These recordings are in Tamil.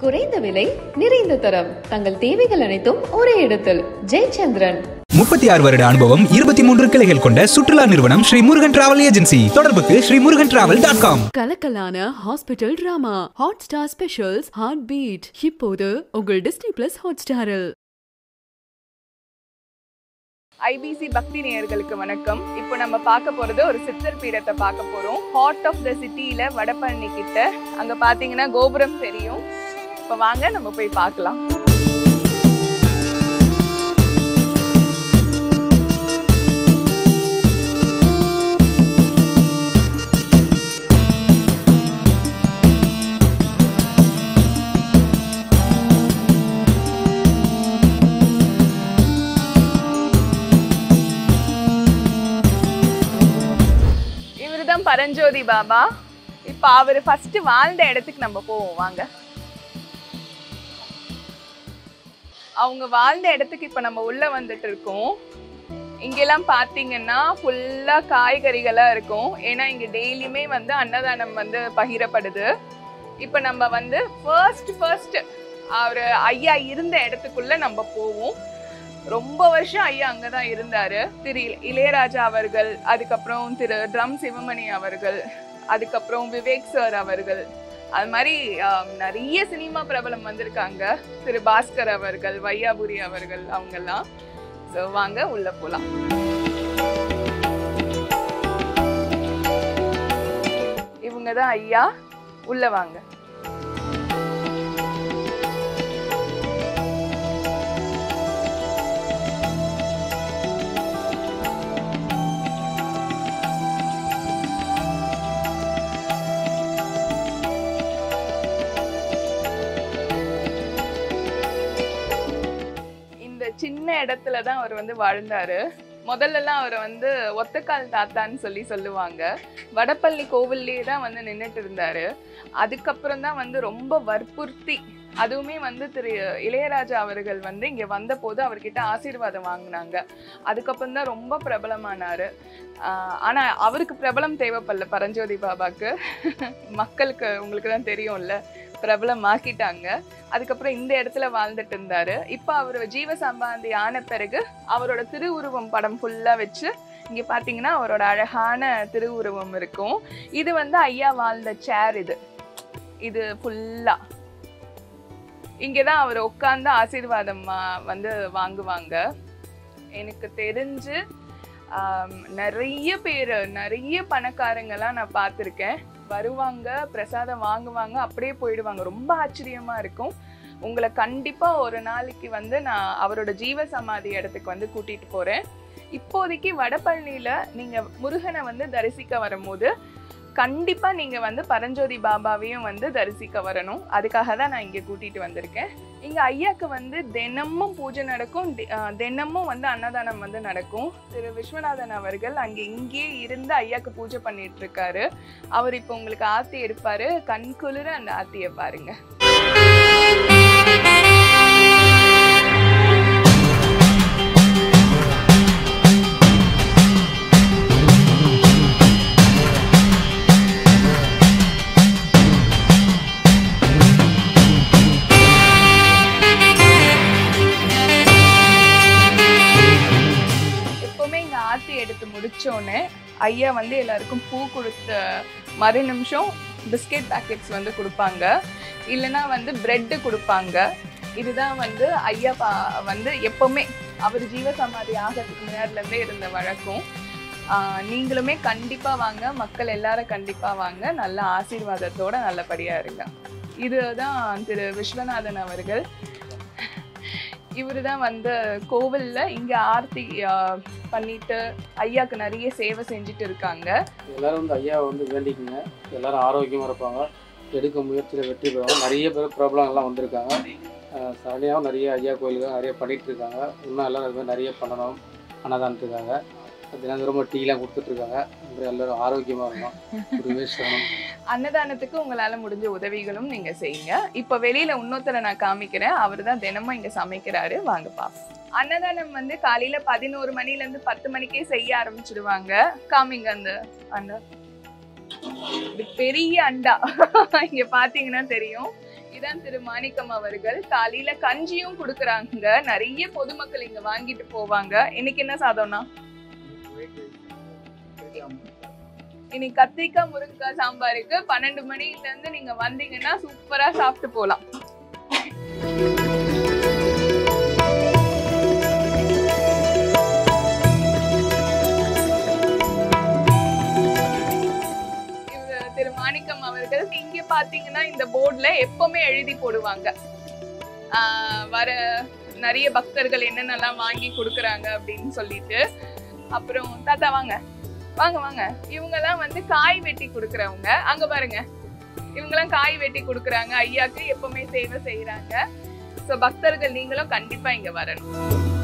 குறைந்த விலை நிறைந்த தரம் தங்கள் தேவைகள் அனைத்தும் ஒரே இடத்தில் ஜெயச்சந்திரன் முப்பத்தி ஆறு வருட அனுபவம் இருபத்தி மூன்று கிளைகள் கொண்ட சுற்றுலா நிறுவனம் ஸ்ரீ முருகன் டிராவல் ஏஜென்சி தொடர்புக்கு Sri Murugan travel dot com கலக்கலான hospital drama Hotstar specials Heartbeat இப்போது உங்கள் டிஸ்னி பிளஸ் ஹாட் ஸ்டாரில் ஐபிசி பக்தி நேயர்களுக்கு வணக்கம் இப்போ நம்ம பார்க்க போறது ஒரு சித்தர் பீடத்தை பார்க்க போறோம் ஹார்ட் ஆஃப் த சிட்டியில வடபழனி கிட்ட அங்க பாத்தீங்கன்னா கோபுரம் தெரியும் இப்போ வாங்க நம்ம போய் பார்க்கலாம் இவருதான் பரஞ்சோதி பாபா இப்போ அவர் ஃபர்ஸ்ட் வாழ்ந்த இடத்துக்கு நம்ம போவோம் வாங்க அவங்க வாழ்ந்த இடத்துக்கு இப்போ நம்ம உள்ள வந்துட்டு இருக்கோம் இங்கெல்லாம் பார்த்தீங்கன்னா ஃபுல்லாக காய்கறிகளாக இருக்கும் ஏன்னா இங்கே டெய்லியுமே வந்து அன்னதானம் வந்து பகிரப்படுது இப்போ நம்ம வந்து ஃபர்ஸ்ட் ஃபர்ஸ்ட் அவர் ஐயா இருந்த இடத்துக்குள்ள நம்ம போவோம் ரொம்ப வருஷம் ஐயா அங்கதான் இருந்தாரு திரு இள- இளையராஜா அவர்கள் அதுக்கப்புறம் திரு ட்ரம் சிவமணி அவர்கள் அதுக்கப்புறம் விவேக் சார் அவர்கள் அது மாதிரி ஆம், நிறைய சினிமா பிரபலம் வந்திருக்காங்க திரு பாஸ்கர் அவர்கள் வையாபுரி அவர்கள் அவங்கெல்லாம் ஸோ வாங்க உள்ள போலாம் இவங்க தான் ஐயா உள்ள வாங்க இந்த சின்ன இடத்துல தான் அவர் வந்து வாழ்ந்தாரு முதல்லலாம் அவரை வந்து ஒத்தக்கால் தாத்தான்னு சொல்லி சொல்லுவாங்க வடபள்ளி கோவில்லையே தான் வந்து நின்றுட்டு இருந்தாரு அதுக்கப்புறம் தான் வந்து ரொம்ப வற்புறுத்தி அதுவுமே வந்து திரு இளையராஜா அவர்கள் வந்து இங்க வந்தபோது அவர்கிட்ட ஆசீர்வாதம் வாங்கினாங்க அதுக்கப்புறம் தான் ரொம்ப பிரபலமானாரு ஆஹ் ஆனா அவருக்கு பிரபலம் தேவைப்படல பரஞ்சோதி பாபாக்கு மக்களுக்கு உங்களுக்கு தான் தெரியும்ல பிரபலம் ஆக்கிட்டாங்க அதுக்கப்புறம் இந்த இடத்துல வாழ்ந்துட்டு இருந்தாரு இப்போ அவர் ஜீவ சம்பாந்தி ஆன பிறகு அவரோட திருவுருவம் படம் ஃபுல்லா வச்சு இங்க பாத்தீங்கன்னா அவரோட அழகான திருவுருவம் இருக்கும் இது வந்து ஐயா வாழ்ந்த சேர் இது இது ஃபுல்லா இங்கதான் அவர் உட்கார்ந்து ஆசீர்வாதம் வா- வந்து வாங்குவாங்க எனக்கு தெரிஞ்சு ஆம், நிறைய பேர் நிறைய பணக்காரங்கெல்லாம் நான் பார்த்துருக்கேன் வருவாங்க பிரசாதம் வாங்குவாங்க அப்படியே போயிடுவாங்க ரொம்ப ஆச்சரியமா இருக்கும் உங்களை கண்டிப்பா ஒரு நாளைக்கு வந்து நான் அவரோட ஜீவ சமாதி இடத்துக்கு வந்து கூட்டிட்டு போறேன் இப்போதைக்கு வடபழனியில நீங்க முருகனை வந்து தரிசிக்க வரும்போது கண்டிப்பா நீங்க வந்து பரஞ்சோதி பாபாவையும் வந்து தரிசிக்க வரணும் அதுக்காக தான் நான் இங்க கூட்டிட்டு வந்திருக்கேன் இங்க ஐயாக்கு வந்து தினமும் பூஜை நடக்கும் தி- ஆஹ் தினமும் வந்து அன்னதானம் வந்து நடக்கும் திரு விஸ்வநாதன் அவர்கள் அங்க இங்கேயே இருந்து ஐயாக்கு பூஜை பண்ணிட்டு இருக்காரு அவர் இப்போ உங்களுக்கு ஆத்தி எடுப்பாரு கண் குளிர அந்த ஆத்தியை பாருங்க எப்பவுமே இங்க ஆத்தி எடுத்து முடிச்சோடனே ஐயா வந்து எல்லாருக்கும் பூ கொடுத்த மறு நிமிஷம் பிஸ்கெட் பேக்கெட்ஸ் வந்து கொடுப்பாங்க இல்லைன்னா வந்து பிரெட்டு கொடுப்பாங்க இதுதான் வந்து ஐயா பா வந்து எப்பவுமே அவர் ஜீவசமாதி ஆகிறதுக்கு முன்னாடிலேருந்தே இருந்த வழக்கம் ஆஹ் நீங்களுமே கண்டிப்பா வாங்க மக்கள் எல்லாரும் கண்டிப்பா வாங்க நல்ல ஆசீர்வாதத்தோட நல்லபடியா இருங்க இதுதான் திரு விஸ்வநாதன் அவர்கள் இவரு தான் வந்து கோவில்ல இங்க ஆர்த்தி ஆஹ், பண்ணிட்டு ஐயாக்கு நிறைய சேவை செஞ்சுட்டு இருக்காங்க எல்லாரும் வந்து ஐயாவை வந்து வேண்டிக்குங்க எல்லாரும் ஆரோக்கியமாக இருப்பாங்க எடுக்க முயற்சியில் வெற்றி பெறுவாங்க நிறைய பேர் பிரபலங்கள்லாம் வந்திருக்காங்க அஹ் சரணியாவும் நிறைய ஐயா கோயிலுக்கு நிறைய பண்ணிட்டு இருக்காங்க இன்னும் எல்லாரும் அது மாதிரி நிறைய பண்ணணும் அன்னதானத்துக்காக தினந்தோறும் டீலாம் கொடுத்துட்ருக்காங்க எல்லாரும் ஆரோக்கியமாக இருக்கணும் குருவே சரணம் அன்னதானத்துக்கு உங்களால முடிஞ்ச உதவிகளும் நீங்க செய்யுங்க இப்ப வெளியில இன்னொருத்தரை நான் காமிக்கிறேன் அவர் தான் தினமும் இங்க சமைக்கிறாரு வாங்க பாப்போம் அன்னதானம் வந்து காலையில பதினோரு மணில இருந்து பத்து மணிக்கே செய்ய ஆரம்பிச்சிடுவாங்க காமிங்க அந்த அந்த இது பெரிய அண்டா இங்க பாத்தீங்கன்னா தெரியும் இதான் திரு மாணிக்கம் அவர்கள் காலையில கஞ்சியும் கொடுக்கறாங்க நிறைய பொதுமக்கள் இங்க வாங்கிட்டு போவாங்க இன்னைக்கு என்ன சாதம்னா இன்னைக்கு கத்திரிக்காய் முருங்கைக்காய் சாம்பாருக்கு பன்னெண்டு மணில இருந்து நீங்க வந்தீங்கன்னா சூப்பரா சாப்பிட்டு போலாம் இவரு திரு மாணிக்கம் அவர்கள் இங்க பாத்தீங்கன்னா இந்த போர்டுல எப்பவுமே எழுதி போடுவாங்க ஆஹ் வர நிறைய பக்தர்கள் என்னென்னலாம் வாங்கி கொடுக்குறாங்க அப்படின்னு சொல்லிட்டு அப்புறம் தாத்தா வாங்க வாங்க வாங்க இவங்கெல்லாம் வந்து காய் வெட்டி கொடுக்குறவங்க அங்க பாருங்க இவங்கெல்லாம் காய் வெட்டி கொடுக்குறாங்க ஐயாக்கு எப்பவுமே சேவை செய்யறாங்க ஸோ பக்தர்கள் நீங்களும் கண்டிப்பா இங்க வரணும்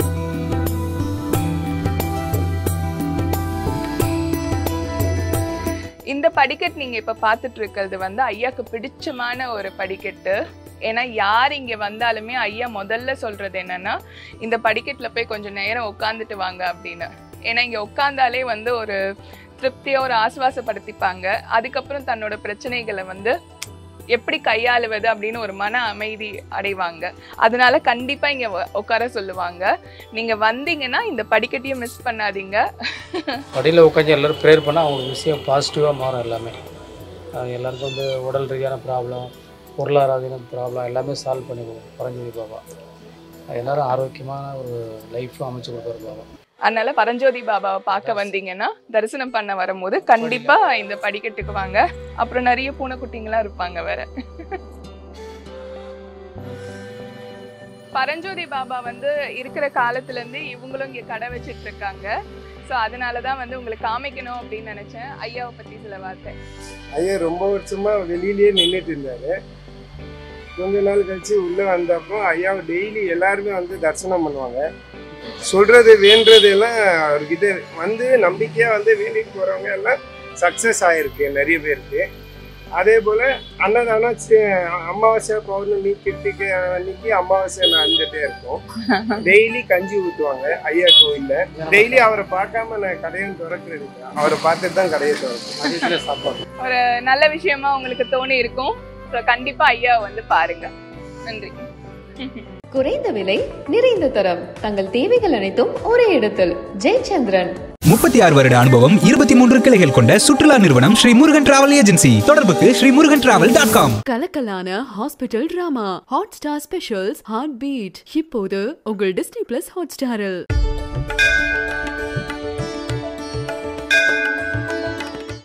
இந்த படிக்கட் நீங்க இப்ப பார்த்துட்டு இருக்கிறது வந்து ஐயாக்கு பிடிச்சமான ஒரு படிக்கட்டு ஏன்னா யார் இங்க வந்தாலுமே ஐயா முதல்ல சொல்றது என்னன்னா இந்த படிக்கட்டுல போய் கொஞ்சம் நேரம் உட்காந்துட்டு வாங்க அப்படின்னு ஏன்னா இங்க உட்காந்தாலே வந்து ஒரு திருப்தியா ஒரு ஆசுவாசப்படுத்திப்பாங்க அதுக்கப்புறம் தன்னோட பிரச்சனைகளை வந்து எப்படி கையாளுவது அப்படின்னு ஒரு மன அமைதி அடைவாங்க அதனால கண்டிப்பா இங்க உ- உட்கார சொல்லுவாங்க நீங்க வந்தீங்கன்னா இந்த படிக்கட்டையும் மிஸ் பண்ணாதீங்க படியில் உட்காந்து எல்லோரும் ப்ரேயர் பண்ணால் அவங்களுக்கு விஷயம் பாசிட்டிவாக மாறும் எல்லாமே அஹ் எல்லாருக்கும் வந்து உடல் ரீதியான ப்ராப்ளம் பொருளாதார ப்ராப்ளம் எல்லாமே சால்வ் பண்ணி கொடுக்கும் பரஞ்சோதி பாபா எல்லாரும் ஆரோக்கியமான ஒரு லைஃப்பும் அமைச்சு கொடுப்பாரு பாபா அதனால பரஞ்சோதி பாபாவை பார்க்க வந்தீங்கன்னா தரிசனம் பண்ண வரும்போது கண்டிப்பா இந்த படிக்கட்டுக்கு வாங்க அப்புறம் நிறைய பூனைக்குட்டிங்களாம் இருப்பாங்க வேற பரஞ்சோதி பாபா வந்து இருக்கிற காலத்துல இருந்து இவங்களும் இங்க கடை வச்சிட்டு இருக்காங்க ஸோ அதனால தான் வந்து உங்களுக்கு காமிக்கணும் அப்படின்னு நினைச்சேன் ஐயாவை பத்தி சில வார்த்தை ஐயா ரொம்ப வருஷமா வெளியிலேயே நின்றுட்டு இருந்தாரு கொஞ்ச நாள் கழிச்சு உள்ள வந்தப்போ ஐயாவை டெய்லி எல்லாருமே வந்து தரிசனம் பண்ணுவாங்க சொல்றது வேண்டது எல்லாம் அவர்கிட்ட வந்து நம்பிக்கையா வந்து வேண்டிட்டு போறவங்க எல்லாம் சக்சஸ் ஆயிருக்கு நிறைய பேருக்கு அதே போல அன்னதானம் சி- அமாவாசை பௌர்ணமி கிருத்திகை அன்னைக்கு அமாவாசை நடந்துட்டே இருக்கும் டெய்லி கஞ்சி ஊற்றுவாங்க ஐயா கோயில்ல டெய்லி அவரை பார்க்காம நான் கடையும் திறக்கிறது இல்ல. அவரை பார்த்துட்டு தான் கடையை திறக்கும் மதியத்தில் சாப்பாடு ஒரு நல்ல விஷயமா உங்களுக்கு தோணி இருக்கும் ஸோ கண்டிப்பா ஐயாவை வந்து பாருங்க நன்றி குறைந்த விலை நிறைந்த தரம் தங்கள் தேவைகள் அனைத்தும் ஒரே இடத்தில் ஜெயச்சந்திரன் முப்பத்தி ஆறு வருட அனுபவம் இருபத்தி மூன்று கிளைகள் கொண்ட சுற்றுலா நிறுவனம் ஸ்ரீ முருகன் டிராவல் ஏஜென்சி தொடர்புக்கு Sri Murugan travel dot com கலக்கலான hospital drama Hotstar specials Heartbeat இப்போது உங்கள் டிஸ்னி பிளஸ் ஹாட் ஸ்டாரில்